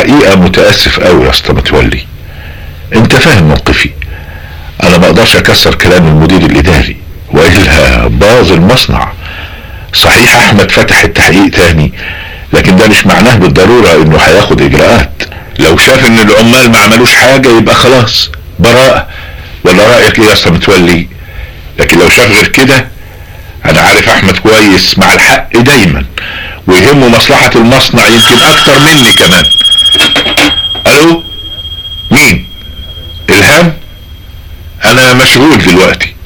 الحقيقة متأسف قوي يا اسطى متولي انت فاهم موقفي انا ما اقدرش اكسر كلام المدير الاداري والا باظ المصنع صحيح احمد فتح التحقيق تاني لكن ده مش معناه بالضرورة انه هياخد اجراءات لو شاف ان العمال ما عملوش حاجة يبقى خلاص براءة ولا رأيك ايه يا اسطى متولي لكن لو شاف غير كده انا عارف احمد كويس مع الحق دايما ويهمه مصلحة المصنع يمكن اكتر مني كمان الو مين الهام انا مشغول دلوقتي